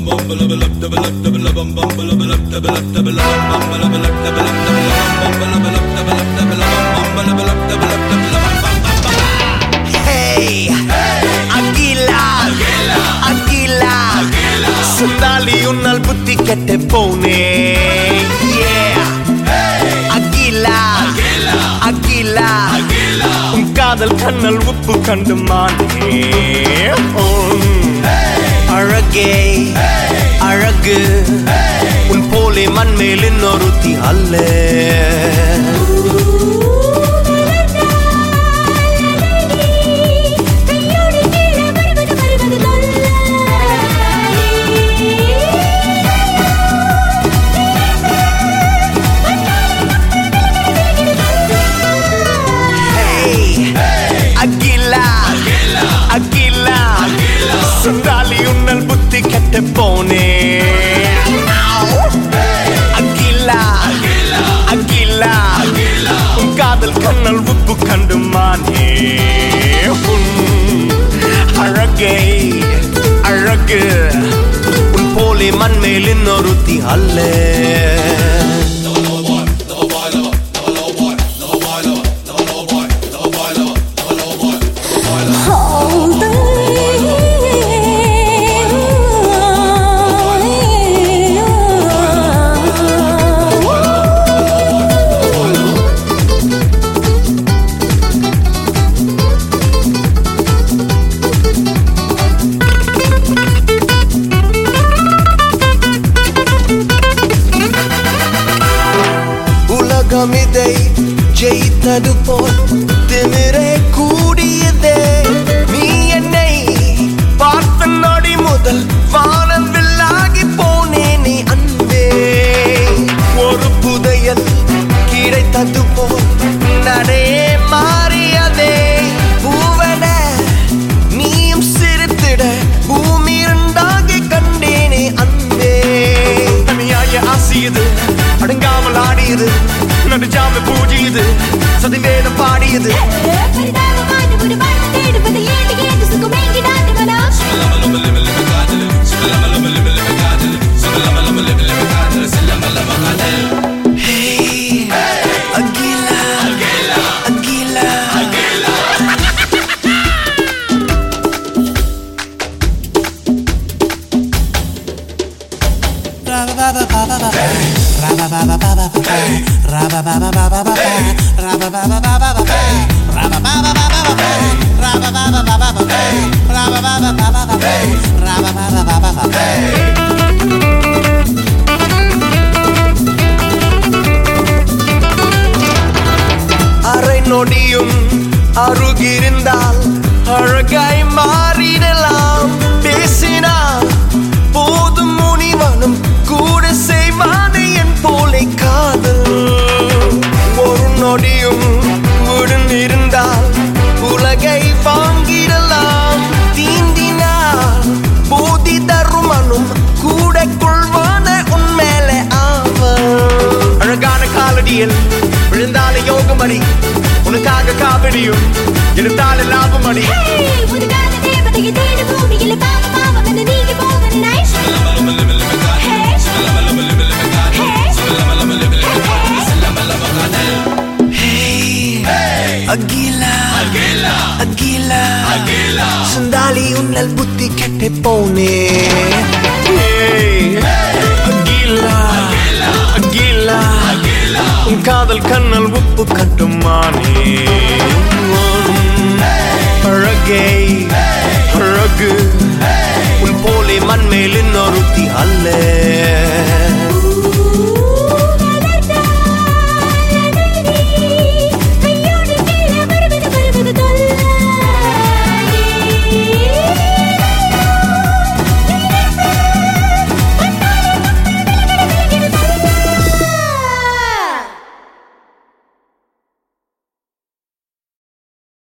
Hey, Akila Akila சுந்தாலி உன்னால் புத்தி கெட்டு போனே Yeah. அகிலா அகிலா உன் காதல் கண்ணல் உப்பு கண்டு மானே உன் அழகே அழகு உன் போலே மண்மேல் இன்னொருத்தி அல்ல Hey, அகிலா அகிலா சுண்டாலி உன்னல் புத்தி கெட்டு போனே அகிலா அகிலா உன் காதல் கண்ணல் உப்பு கண்டு மானே உன் அழகே அழகு உன் போலே மண்மேல் இன்னொருத்தி அல்ல உலகம் இதை ஜெயித்தது போல் திமிரே கூடியதே நீ என்னை பார்த்த நொடி முதல் வானம் வில்லாகி போனேனே அன்பே ஒரு புதையல் கிடைத்தது போல் நடையே மாறியதே பூவன நீயும் சிரித்திட பூமி இரண்டாகி கண்டேனே அன்பே தனியாய ஆசியது அடங்காமல் ஆடியது நடுஜாம பூஜியது சதி வேதம் பாடியது அகிலா அகிலா அரை நொடியும் அருகிருந்தால் அழகாய் மாறிடலாம் பேசினால் போதும் முனிவனும் கூட செய்வானே என் போலே காதல் ஒரு நொடியும் உடன் இருந்தால் உலகை வாங்கிடலாம் தீண்டினால் போதி தருமனும் கூட கொள்வான உன் மேலே ஆவல் அழகான காலடியில் விழுந்தால யோகமணி உனக்காக காவடியும் எடுத்தால லாபமணி அகிலா அகிலா சுந்தாலி உன்னல் புத்தி கெட்டு போனே அகிலா அகிலா உன் காதல் கண்ணல் உப்பு கட்டுமானே உன் அழகே அழகு உன் போலே மண்மேல் இன்னொருத்தி அல்ல